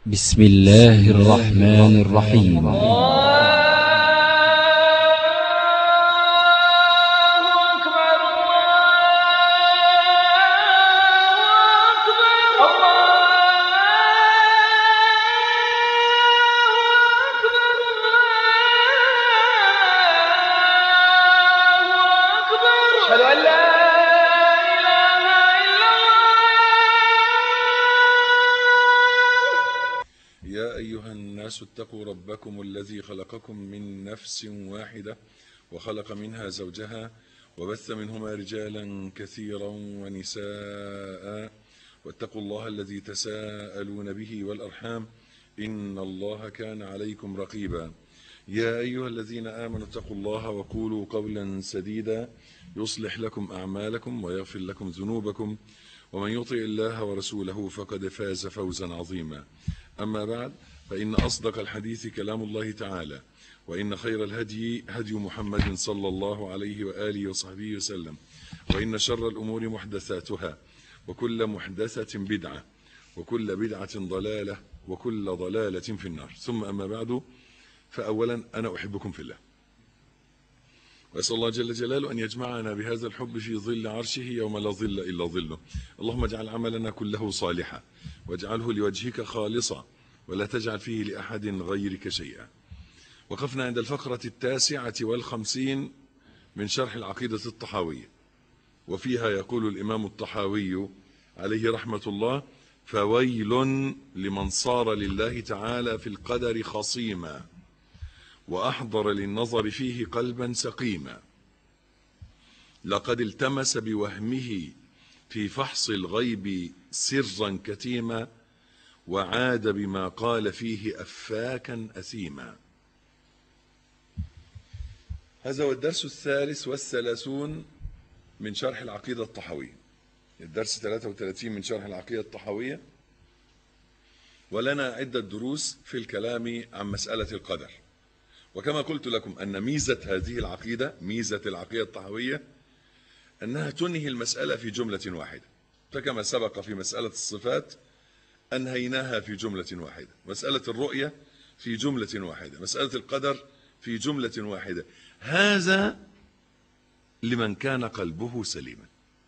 بسم الله الرحمن الرحيم أشهد أن لا إله إلا الله يا أيها الناس اتقوا ربكم الذي خلقكم من نفس واحدة وخلق منها زوجها وبث منهما رجالا كثيرا ونساء واتقوا الله الذي تساءلون به والأرحام إن الله كان عليكم رقيبا يا أيها الذين آمنوا اتقوا الله وقولوا قولا سديدا يصلح لكم أعمالكم ويغفر لكم ذنوبكم ومن يطع الله ورسوله فقد فاز فوزا عظيما أما بعد فإن أصدق الحديث كلام الله تعالى وإن خير الهدي هدي محمد صلى الله عليه وآله وصحبه وسلم وإن شر الأمور محدثاتها وكل محدثة بدعة وكل بدعة ضلالة وكل ضلالة في النار ثم أما بعد فأولا أنا أحبكم في الله وأسأل الله جل جلاله أن يجمعنا بهذا الحب في ظل عرشه يوم لا ظل إلا ظله اللهم اجعل عملنا كله صالحا واجعله لوجهك خالصا ولا تجعل فيه لأحد غيرك شيئا وقفنا عند الفقرة التاسعة والخمسين من شرح العقيدة الطحاوية وفيها يقول الإمام الطحاوي عليه رحمة الله فويل لمن صار لله تعالى في القدر خصيما وأحضر للنظر فيه قلبا سقيما لقد التمس بوهمه في فحص الغيب سرا كتيما وعاد بما قال فيه أفاكا أثيما هذا هو الدرس الثالث والثلاثون من شرح العقيدة الطحوية الدرس 33 من شرح العقيدة الطحوية ولنا عدة دروس في الكلام عن مسألة القدر وكما قلت لكم أن ميزة هذه العقيدة ميزة العقيدة الطحوية أنها تنهي المسألة في جملة واحدة فكما سبق في مسألة الصفات أنهيناها في جملة واحدة مسألة الرؤية في جملة واحدة مسألة القدر في جملة واحدة هذا لمن كان قلبه سليما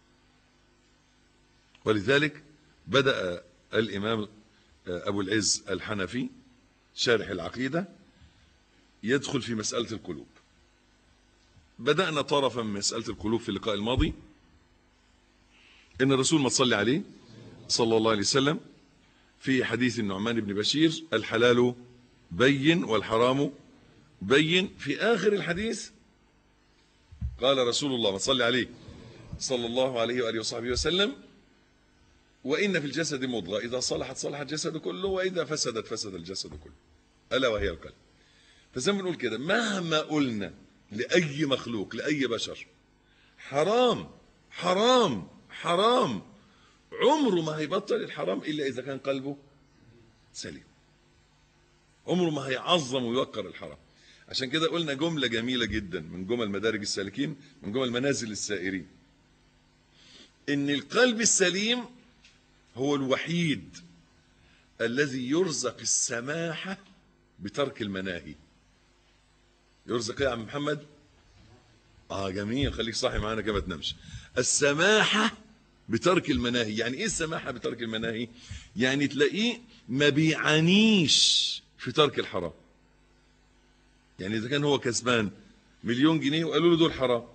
ولذلك بدأ الإمام أبو العز الحنفي شارح العقيدة يدخل في مسألة القلوب بدأنا طرفا من مسألة القلوب في اللقاء الماضي إن الرسول ما تصلي عليه صلى الله عليه وسلم في حديث النعمان بن بشير الحلال بين والحرام بين في آخر الحديث قال رسول الله ما تصلي عليه صلى الله عليه وآله وصحبه وسلم وإن في الجسد مضغة إذا صلحت صلح الجسد كله وإذا فسدت فسد الجسد كله ألا وهي القلب فزي ما بنقول كده مهما قلنا لأي مخلوق لأي بشر حرام حرام حرام عمره ما هيبطل الحرام إلا إذا كان قلبه سليم عمره ما هيعظم ويوقر الحرام عشان كده قلنا جملة جميلة جدا من جمل مدارج السالكين من جمل منازل السائرين إن القلب السليم هو الوحيد الذي يرزق السماحة بترك المناهي يرزق ايه يا عم محمد اه جميل خليك صاحي معانا كده ما تنامش السماحه بترك المناهي يعني ايه السماحه بترك المناهي يعني تلاقيه ما بيعانيش في ترك الحرام يعني اذا كان هو كسبان مليون جنيه وقالوا له دول حرام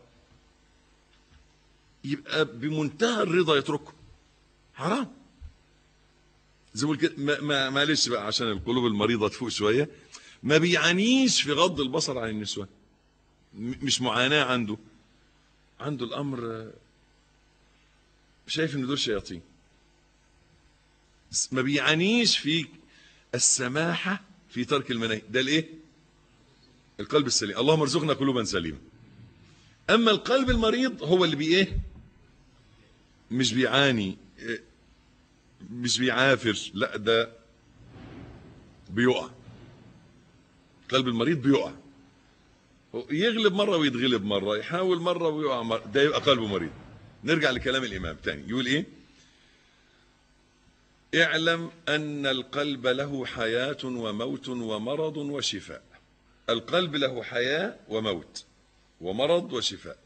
يبقى بمنتهى الرضا يتركه حرام زي ما كده ما- ما- معلش بقى عشان القلوب المريضه تفوق شويه ما بيعانيش في غض البصر عن النسوان م- مش معاناة عنده عنده الأمر آه، شايف إن دول شياطين س- ما بيعانيش في السماحة في ترك المناهي ده الإيه؟ القلب السليم اللهم ارزقنا قلوبا سليمة أما القلب المريض هو اللي بي إيه؟ مش بيعاني إيه؟ مش بيعافر لا ده بيقع قلب المريض بيقع يغلب مرة ويتغلب مرة يحاول مرة ويقع مرة ده يبقى قلبه مريض نرجع لكلام الإمام تاني يقول إيه اعلم أن القلب له حياة وموت ومرض وشفاء القلب له حياة وموت ومرض وشفاء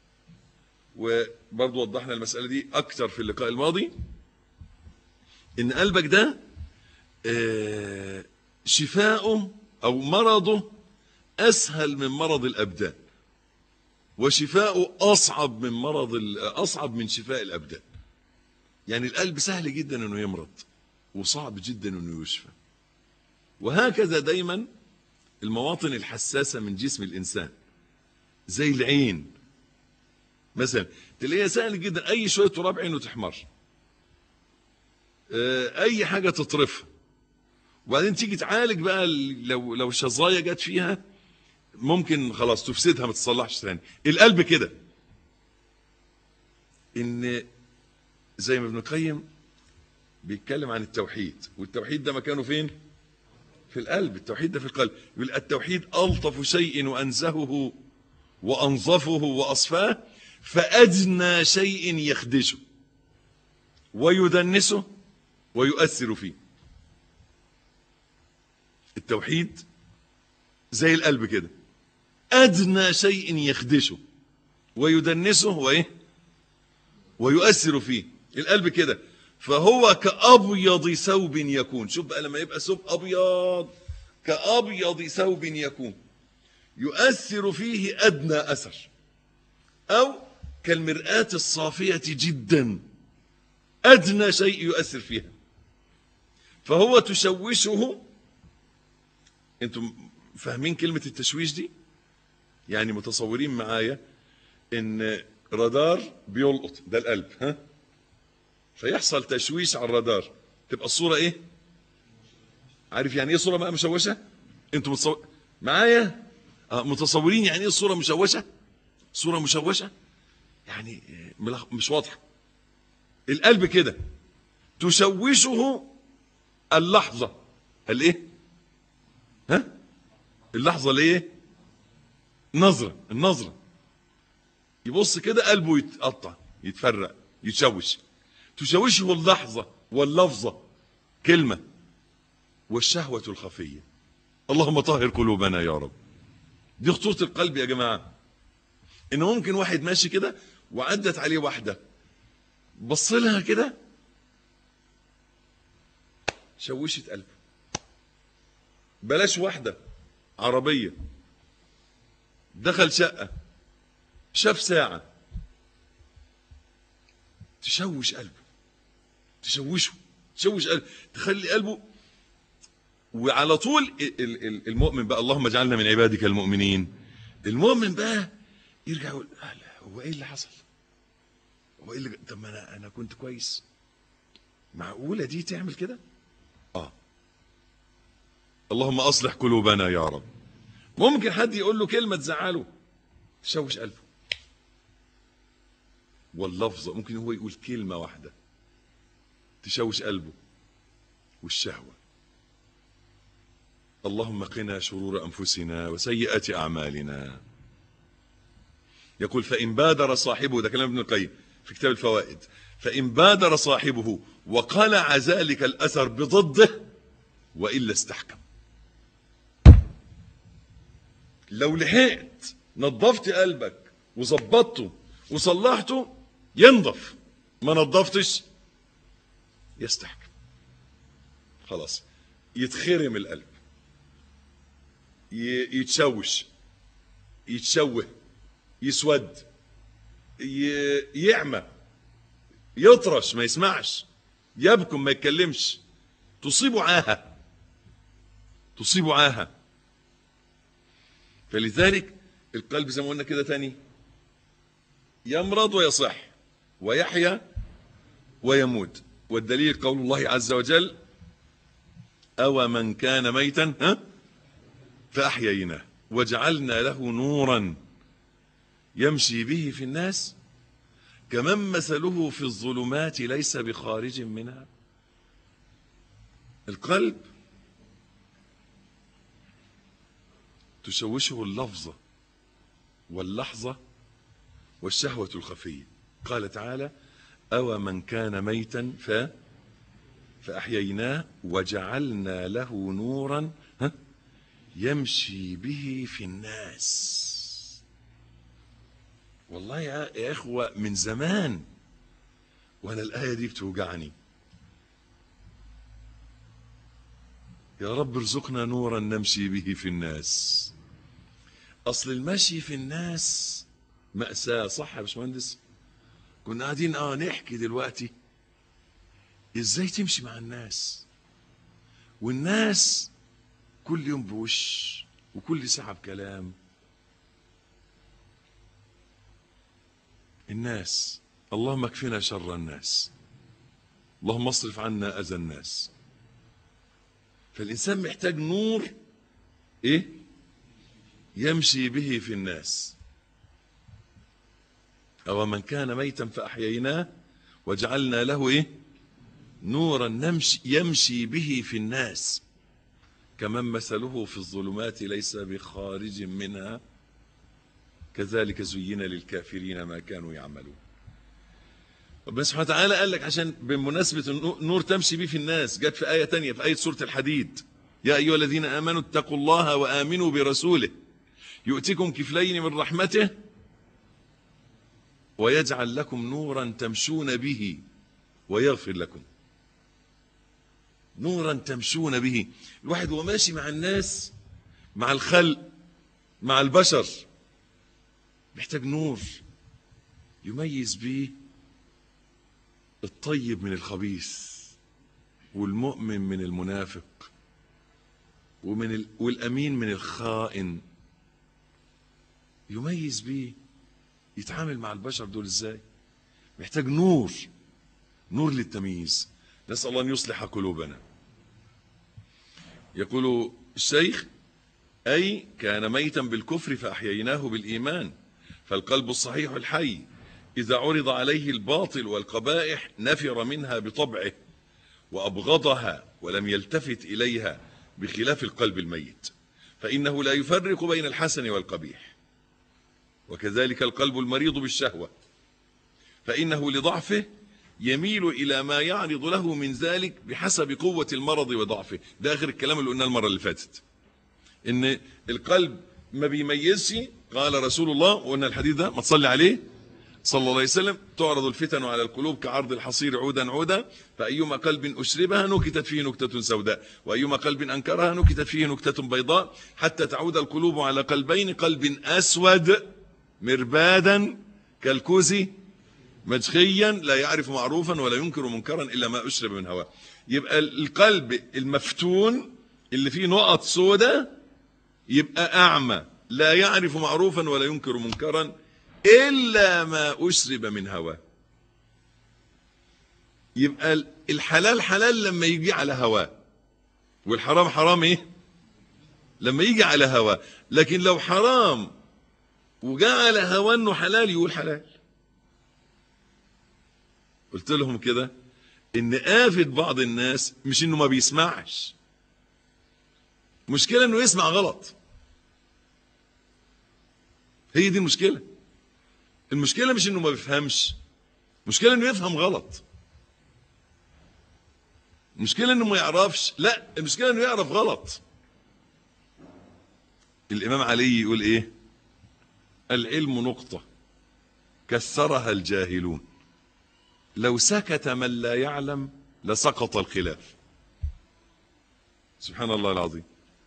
وبرضو وضحنا المسألة دي أكتر في اللقاء الماضي إن قلبك ده آه، شفاؤه أو مرضه أسهل من مرض الأبدان وشفاؤه أصعب من مرض ال- أصعب من شفاء الأبدان يعني القلب سهل جدا انه يمرض وصعب جدا انه يشفى وهكذا دايما المواطن الحساسه من جسم الانسان زي العين مثلا تلاقيها سهل جدا اي شويه تراب عينه تحمر آه، اي حاجه تطرفها وبعدين تيجي تعالج بقى ال- لو لو شظايا جت فيها ممكن خلاص تفسدها ما تصلحش تاني القلب كده ان زي ما ابن القيم بيتكلم عن التوحيد والتوحيد ده مكانه فين في القلب التوحيد ده في القلب يقول التوحيد ألطف شيء وأنزهه وأنظفه وأصفاه فأدنى شيء يخدشه ويدنسه ويؤثر فيه التوحيد زي القلب كده أدنى شيء يخدشه ويدنسه وإيه ويؤثر فيه القلب كده فهو كأبيض ثوب يكون شوف بقى لما يبقى ثوب أبيض كأبيض ثوب يكون يؤثر فيه أدنى أثر أو كالمرآة الصافية جدا أدنى شيء يؤثر فيها فهو تشوشه انتم فاهمين كلمة التشويش دي يعني متصورين معايا ان رادار بيلقط ده القلب ها فيحصل تشويش على الرادار تبقى الصورة ايه عارف يعني ايه صورة بقى مشوشة انتم متصور... معايا آه متصورين يعني ايه الصورة مشوشة صورة مشوشة يعني آه، ملخ- مش واضحة القلب كده تشوشه اللحظة الايه ها اللحظة اللي ايه نظرة النظرة يبص كده قلبه يتقطع يتفرق يتشوش تشوشه اللحظة واللفظة كلمة والشهوة الخفية اللهم طهر قلوبنا يا رب دي خطورة القلب يا جماعة إن ممكن واحد ماشي كده وعدت عليه واحدة بص لها كده شوشت قلبه بلاش واحدة عربية دخل شقة شاف ساعة تشوش قلبه تشوشه تشوش قلبه تخلي قلبه وعلى طول ال- ال- ال- المؤمن بقى اللهم اجعلنا من عبادك المؤمنين المؤمن بقى يرجع يقول آه لا، هو ايه اللي حصل هو ايه اللي طب ما انا انا كنت كويس معقوله دي تعمل كده اه اللهم اصلح قلوبنا يا رب ممكن حد يقول له كلمه تزعله تشوش قلبه واللفظة ممكن هو يقول كلمة واحدة تشوش قلبه والشهوة اللهم قنا شرور أنفسنا وسيئات أعمالنا يقول فإن بادر صاحبه ده كلام ابن القيم في كتاب الفوائد فإن بادر صاحبه وقلع ذلك الأثر بضده وإلا استحكم لو لحقت نظفت قلبك وظبطته وصلحته ينضف ما نظفتش يستحكم خلاص يتخرم القلب ي- يتشوش يتشوه يسود ي- يعمى يطرش ما يسمعش يبكم ما يتكلمش تصيبه عاهة تصيبه عاهة فلذلك القلب زي ما قلنا كده تاني يمرض ويصح ويحيا ويموت والدليل قول الله عز وجل أو من كان ميتا ها فأحييناه وجعلنا له نورا يمشي به في الناس كمن مثله في الظلمات ليس بخارج منها القلب تشوشه اللفظة واللحظة والشهوة الخفية قال تعالى أو من كان ميتا ف فأحييناه وجعلنا له نورا ها يمشي به في الناس والله يا يا إخوة من زمان وأنا الآية دي بتوجعني يا رب ارزقنا نورا نمشي به في الناس أصل المشي في الناس مأساة صح يا باشمهندس كنا قاعدين اه نحكي دلوقتي ازاي تمشي مع الناس والناس كل يوم بوش وكل ساعة بكلام الناس اللهم اكفنا شر الناس اللهم اصرف عنا اذى الناس فالانسان محتاج نور ايه يمشي به في الناس أو من كان ميتا فأحييناه وجعلنا له إيه نورا نمشي يمشي به في الناس كمن مثله في الظلمات ليس بخارج منها كذلك زين للكافرين ما كانوا يعملون ربنا سبحانه وتعالى قال لك عشان بمناسبة النور تمشي به في الناس جت في آية تانية في آية سورة الحديد يا أيها الذين آمنوا اتقوا الله وآمنوا برسوله يؤتكم كفلين من رحمته ويجعل لكم نورا تمشون به ويغفر لكم نورا تمشون به الواحد وهو ماشي مع الناس مع الخلق مع البشر محتاج نور يميز به الطيب من الخبيث والمؤمن من المنافق ومن ال... والامين من الخائن يميز بيه يتعامل مع البشر دول ازاي محتاج نور نور للتمييز نسأل الله أن يصلح قلوبنا يقول الشيخ أي كان ميتا بالكفر فأحييناه بالإيمان فالقلب الصحيح الحي إذا عرض عليه الباطل والقبائح نفر منها بطبعه وأبغضها ولم يلتفت إليها بخلاف القلب الميت فإنه لا يفرق بين الحسن والقبيح وكذلك القلب المريض بالشهوة فإنه لضعفه يميل إلى ما يعرض له من ذلك بحسب قوة المرض وضعفه ده آخر الكلام اللي قلناه المرة اللي فاتت إن القلب ما بيميزش قال رسول الله وقلنا الحديث ده ما تصلي عليه صلى الله عليه وسلم تعرض الفتن على القلوب كعرض الحصير عودا عودا فأيما قلب أشربها نكتت فيه نكتة سوداء وأيما قلب أنكرها نكتت فيه نكتة بيضاء حتى تعود القلوب على قلبين قلب أسود مربادا كالكوز مجخيا لا يعرف معروفا ولا ينكر منكرا إلا ما أشرب من هواه يبقى القلب المفتون اللي فيه نقط سوداء يبقى أعمى لا يعرف معروفا ولا ينكر منكرا إلا ما أشرب من هواه يبقى الحلال حلال لما يجي على هواه والحرام حرام ايه لما يجي على هواه لكن لو حرام وجاء على هواه انه حلال يقول حلال قلت لهم كده ان آفة بعض الناس مش انه ما بيسمعش مشكلة انه يسمع غلط هي دي المشكلة المشكلة مش انه ما بيفهمش المشكلة انه يفهم غلط المشكلة انه ما يعرفش لا المشكلة انه يعرف غلط الامام علي يقول ايه العلم نقطة كسرها الجاهلون لو سكت من لا يعلم لسقط الخلاف سبحان الله العظيم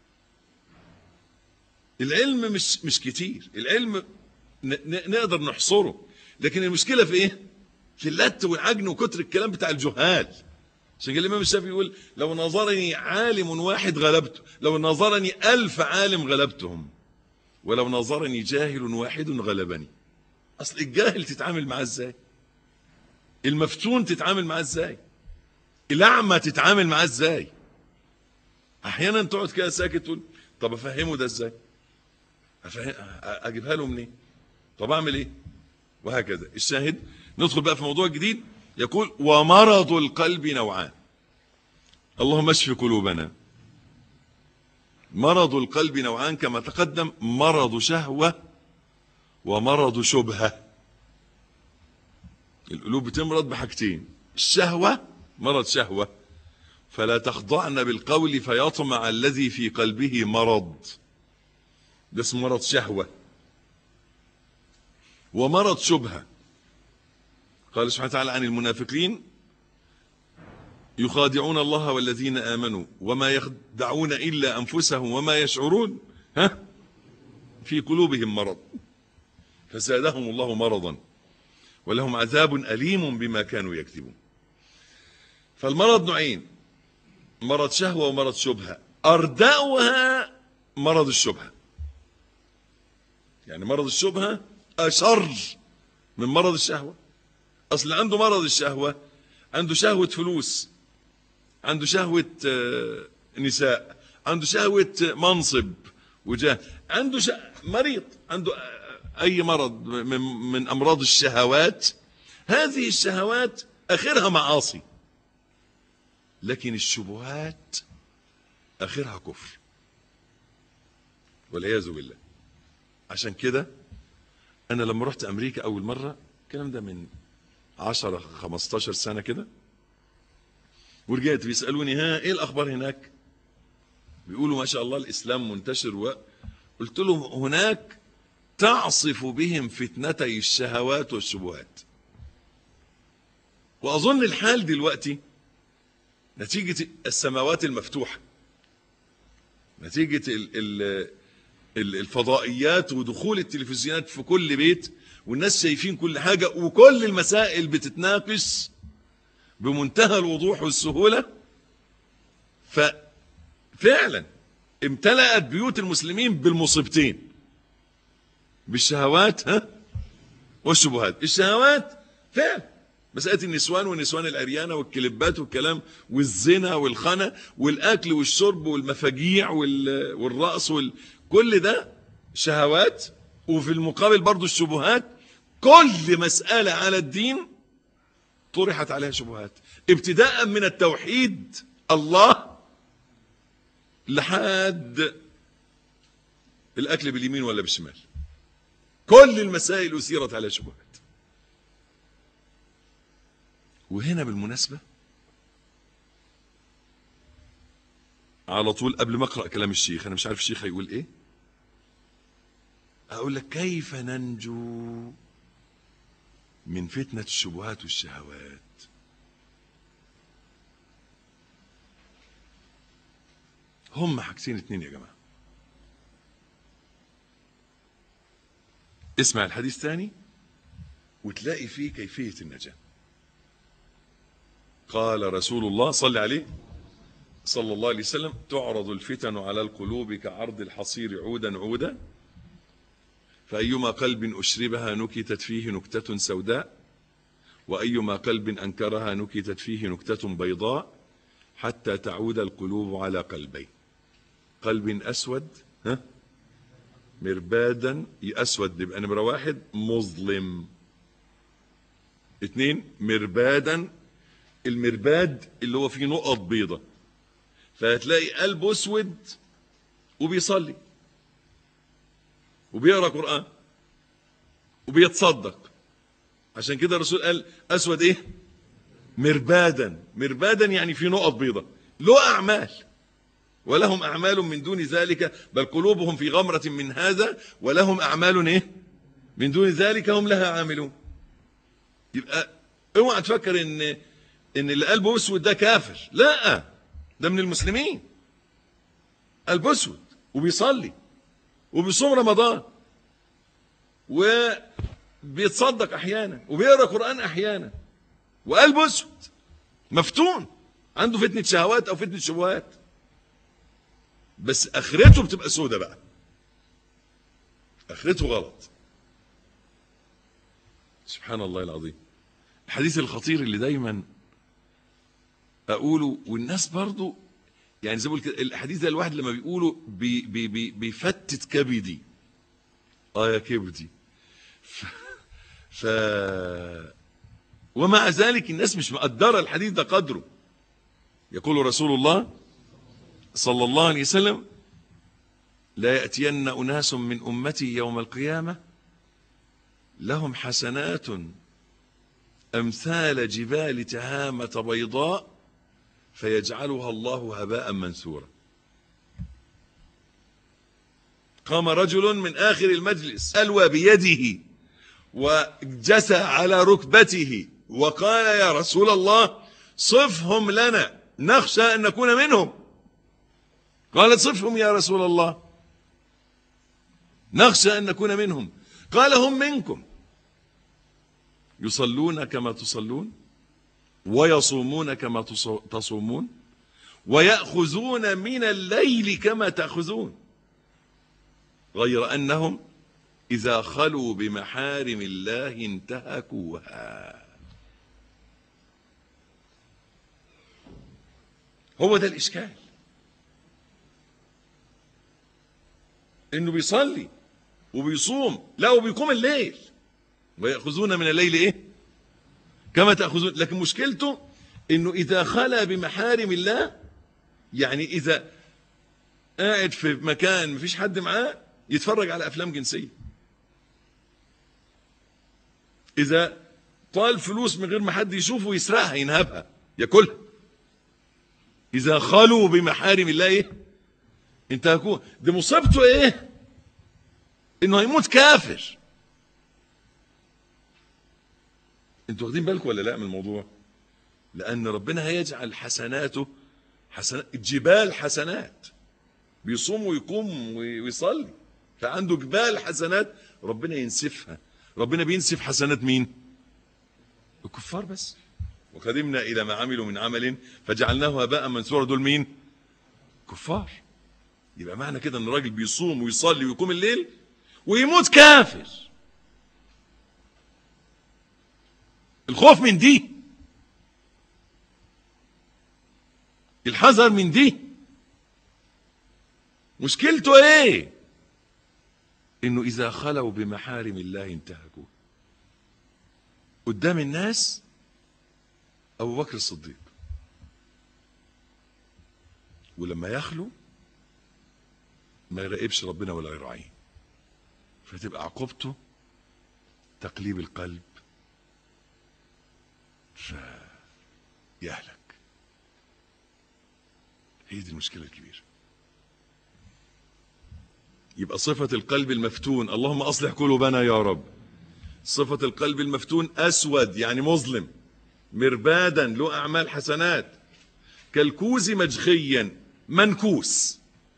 العلم مش مش كتير العلم نقدر نحصره لكن المشكلة في ايه في اللت والعجن وكتر الكلام بتاع الجهال عشان كده الامام الشافعي يقول لو نظرني عالم واحد غلبته لو نظرني ألف عالم غلبتهم ولو نظرني جاهل واحد غلبني اصل الجاهل تتعامل معاه ازاي المفتون تتعامل معاه ازاي الاعمى تتعامل معاه ازاي احيانا تقعد كده ساكت تقول طب افهمه ده ازاي أفهم... اجيبها له منين طب اعمل ايه وهكذا الشاهد ندخل بقى في موضوع جديد يقول ومرض القلب نوعان اللهم اشف قلوبنا مرض القلب نوعان كما تقدم مرض شهوة ومرض شبهة القلوب بتمرض بحاجتين الشهوة مرض شهوة فلا تخضعن بالقول فيطمع الذي في قلبه مرض ده اسمه مرض شهوة ومرض شبهة قال سبحانه وتعالى عن المنافقين يخادعون الله والذين آمنوا وما يخدعون إلا أنفسهم وما يشعرون ها في قلوبهم مرض فزادهم الله مرضا ولهم عذاب أليم بما كانوا يكذبون فالمرض نوعين مرض شهوة ومرض شبهة أردأها مرض الشبهة يعني مرض الشبهة أشر من مرض الشهوة أصل عنده مرض الشهوة عنده شهوة فلوس عنده شهوة آه، نساء عنده شهوة منصب وجاه عنده ش... مريض عنده آه، أي مرض من, من أمراض الشهوات هذه الشهوات آخرها معاصي لكن الشبهات آخرها كفر والعياذ بالله عشان كده أنا لما رحت أمريكا أول مرة الكلام ده من 10 15 سنة كده ورجعت بيسألوني ها إيه الأخبار هناك بيقولوا ما شاء الله الإسلام منتشر و... قلت لهم هناك تعصف بهم فتنتي الشهوات والشبهات وأظن الحال دلوقتي نتيجة السماوات المفتوحة نتيجة ال ال ال الفضائيات ودخول التلفزيونات في كل بيت والناس شايفين كل حاجة وكل المسائل بتتناقش بمنتهى الوضوح والسهولة ففعلا امتلأت بيوت المسلمين بالمصيبتين بالشهوات ها والشبهات الشهوات فعلا مسألة النسوان والنسوان العريانة والكليبات والكلام والزنا والخنا والأكل والشرب والمفاجيع وال- والرقص وال... كل ده شهوات وفي المقابل برضو الشبهات كل مسألة على الدين طرحت عليها شبهات ابتداء من التوحيد الله لحد الأكل باليمين ولا بالشمال كل المسائل أثيرت عليها شبهات وهنا بالمناسبة على طول قبل ما اقرا كلام الشيخ انا مش عارف الشيخ هيقول ايه اقول لك كيف ننجو من فتنة الشبهات والشهوات هم حاجتين اتنين يا جماعة اسمع الحديث تاني وتلاقي فيه كيفية النجاة قال رسول الله صلى عليه صلى الله عليه وسلم تعرض الفتن على القلوب كعرض الحصير عودا عودا فأيما قلب أشربها نكتت فيه نكتة سوداء وأيما قلب أنكرها نكتت فيه نكتة بيضاء حتى تعود القلوب على قلبين قلب أسود ها مربادا أسود يبقى نمرة واحد مظلم اتنين مربادا المرباد اللي هو فيه نقط بيضة فهتلاقي قلبه اسود وبيصلي وبيقرا قرآن وبيتصدق عشان كده الرسول قال اسود ايه مربادا مربادا يعني في نقط بيضة له اعمال ولهم اعمال من دون ذلك بل قلوبهم في غمرة من هذا ولهم اعمال ايه من دون ذلك هم لها عاملون يبقى اوعى تفكر ان ان اللي قلبه اسود ده كافر لا ده من المسلمين قلبه اسود وبيصلي وبيصوم رمضان وبيتصدق احيانا وبيقرا قران احيانا وقلبه اسود مفتون عنده فتنه شهوات او فتنه شبهات بس اخرته بتبقى سودة بقى اخرته غلط سبحان الله العظيم الحديث الخطير اللي دايما اقوله والناس برضو يعني زي ما بقول كده الحديث ده الواحد لما بيقوله بي بي بي بيفتت كبدي اه يا كبدي ف, ف ومع ذلك الناس مش مقدره الحديث ده قدره يقول رسول الله صلى الله عليه وسلم لا يأتين أناس من أمتي يوم القيامة لهم حسنات أمثال جبال تهامة بيضاء فيجعلها الله هباء منثورا قام رجل من آخر المجلس ألوى بيده وجسى على ركبته وقال يا رسول الله صفهم لنا نخشى أن نكون منهم قال صفهم يا رسول الله نخشى أن نكون منهم قال هم منكم يصلون كما تصلون ويصومون كما تص- تصومون ويأخذون من الليل كما تأخذون غير أنهم إذا خلوا بمحارم الله انتهكوها هو ده الإشكال إنه بيصلي وبيصوم لا وبيقوم الليل ويأخذون من الليل إيه كما تأخذون لكن مشكلته إنه إذا خلا بمحارم الله يعني إذا قاعد في مكان مفيش حد معاه يتفرج على أفلام جنسية إذا طال فلوس من غير ما حد يشوفه يسرقها ينهبها ياكلها إذا خلوا بمحارم الله إيه انتهكوه دي مصيبته إيه إنه هيموت كافر انتوا واخدين بالكم ولا لا من الموضوع لأن ربنا هيجعل حسناته حسنات جبال حسنات بيصوم ويقوم ويصلي فعنده جبال حسنات ربنا ينسفها ربنا بينسف حسنات مين الكفار بس وقدمنا إلى ما عملوا من عمل فجعلناه هباء منثورا دول مين كفار يبقى معنى كده ان الراجل بيصوم ويصلي ويقوم الليل ويموت كافر الخوف من دي الحذر من دي مشكلته ايه انه اذا خلوا بمحارم الله انتهكوه قدام الناس ابو بكر الصديق ولما يخلو ما يراقبش ربنا ولا يراعيه فتبقى عقوبته تقليب القلب فيهلك هي دي المشكلة الكبيرة يبقى صفة القلب المفتون اللهم أصلح قلوبنا يا رب صفة القلب المفتون أسود يعني مظلم مربادا له أعمال حسنات كالكوز مجخيا منكوس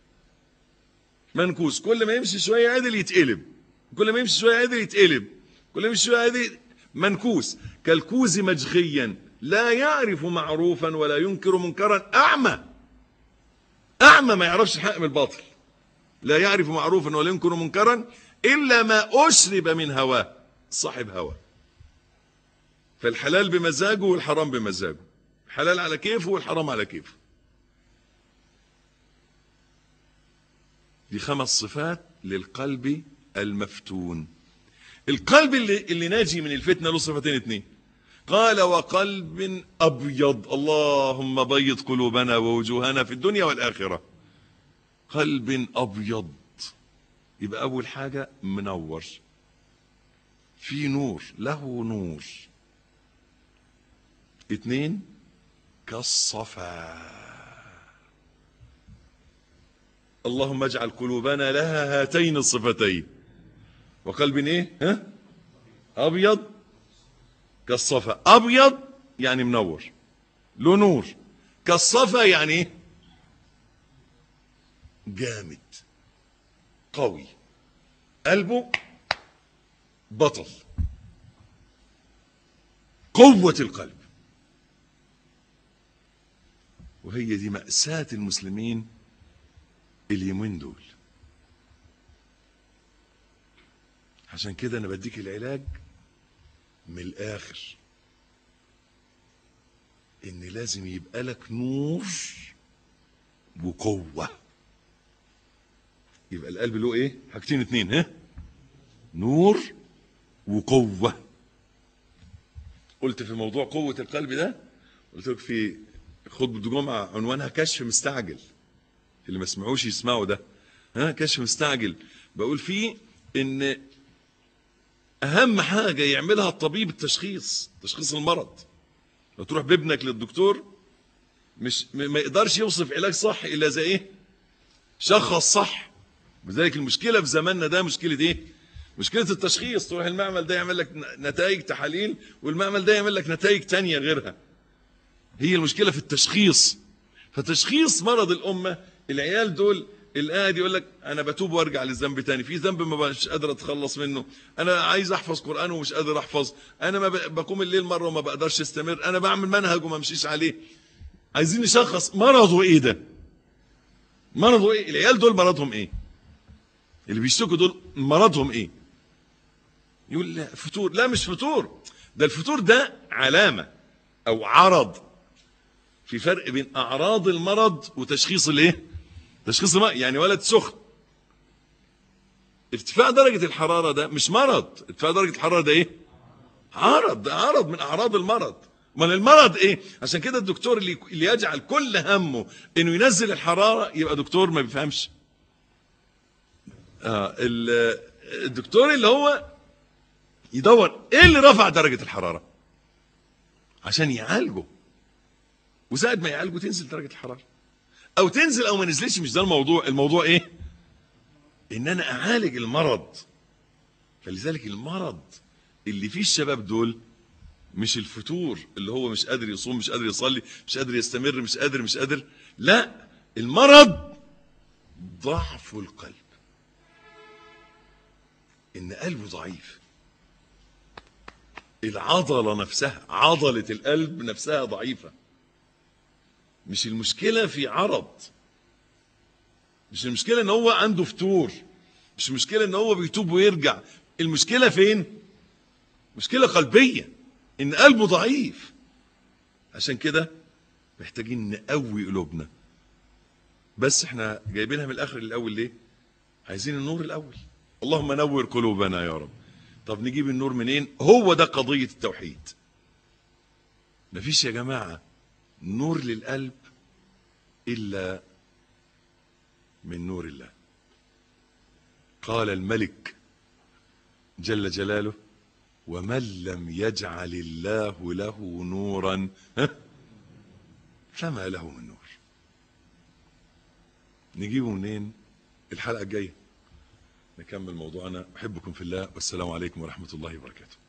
منكوس كل ما يمشي شوية عدل يتقلب كل ما يمشي شوية عدل يتقلب كل ما يمشي شوية عدل منكوس كالكوز مجخيا لا يعرف معروفا ولا ينكر منكرا أعمى أعمى ما يعرفش الحق من الباطل لا يعرف معروفا ولا ينكر منكرا إلا ما أشرب من هواه صاحب هوى فالحلال بمزاجه والحرام بمزاجه الحلال على كيفه والحرام على كيفه دي خمس صفات للقلب المفتون القلب اللي, اللي ناجي من الفتنة له صفتين اتنين قال وقلب أبيض اللهم بيض قلوبنا ووجوهنا في الدنيا والآخرة قلب أبيض يبقى أول حاجة منور في نور له نور اتنين كالصفا اللهم اجعل قلوبنا لها هاتين الصفتين وقلب ايه ها ابيض كالصفا ابيض يعني منور له نور كالصفا يعني ايه جامد قوي قلبه بطل قوة القلب وهي دي مأساة المسلمين اليومين دول عشان كده انا بديك العلاج من الاخر ان لازم يبقى لك نور وقوة يبقى القلب له ايه حاجتين اتنين ها نور وقوة قلت في موضوع قوة القلب ده قلت لك في خطبة جمعة عنوانها كشف مستعجل اللي ما سمعوش يسمعوا ده ها كشف مستعجل بقول فيه ان اهم حاجة يعملها الطبيب التشخيص تشخيص المرض لو تروح بابنك للدكتور مش م- ما يقدرش يوصف علاج صح الا زي ايه شخص صح لذلك المشكله في زماننا ده مشكله ايه مشكله التشخيص تروح المعمل ده يعمل لك نتائج تحاليل والمعمل ده يعمل لك نتائج تانية غيرها هي المشكله في التشخيص فتشخيص مرض الامه العيال دول اللي قاعد يقول لك انا بتوب وارجع للذنب تاني في ذنب ما مش قادر اتخلص منه انا عايز احفظ قران ومش قادر احفظ انا ما ب- بقوم الليل مره وما بقدرش استمر انا بعمل منهج وما امشيش عليه عايزين نشخص مرضه ايه ده مرضه ايه العيال دول مرضهم ايه اللي بيشتكوا دول مرضهم ايه يقول لا فتور لا مش فتور ده الفتور ده علامه او عرض في فرق بين اعراض المرض وتشخيص الايه تشخيص المرض يعني ولد سخن ارتفاع درجه الحراره ده مش مرض ارتفاع درجه الحراره ده ايه عرض ده عرض من اعراض المرض من المرض ايه عشان كده الدكتور اللي اللي يجعل كل همه انه ينزل الحراره يبقى دكتور ما بيفهمش آه ال- الدكتور اللي هو يدور ايه اللي رفع درجه الحراره عشان يعالجه وساعة ما يعالجه تنزل درجه الحراره او تنزل او ما نزلش مش ده الموضوع الموضوع ايه ان انا اعالج المرض فلذلك المرض اللي فيه الشباب دول مش الفتور اللي هو مش قادر يصوم مش قادر يصلي مش قادر يستمر مش قادر مش قادر لا المرض ضعف القلب ان قلبه ضعيف العضله نفسها عضله القلب نفسها ضعيفه مش المشكله في عرض مش المشكله ان هو عنده فتور مش المشكله ان هو بيتوب ويرجع المشكله فين مشكله قلبيه ان قلبه ضعيف عشان كده محتاجين نقوي قلوبنا بس احنا جايبينها من الاخر للاول ليه عايزين النور الاول اللهم نور قلوبنا يا رب طب نجيب النور منين هو ده قضيه التوحيد مفيش يا جماعه نور للقلب الا من نور الله قال الملك جل جلاله ومن لم يجعل الله له نورا ها، فما له من نور نجيبه منين الحلقه الجايه نكمل موضوعنا احبكم في الله والسلام عليكم ورحمه الله وبركاته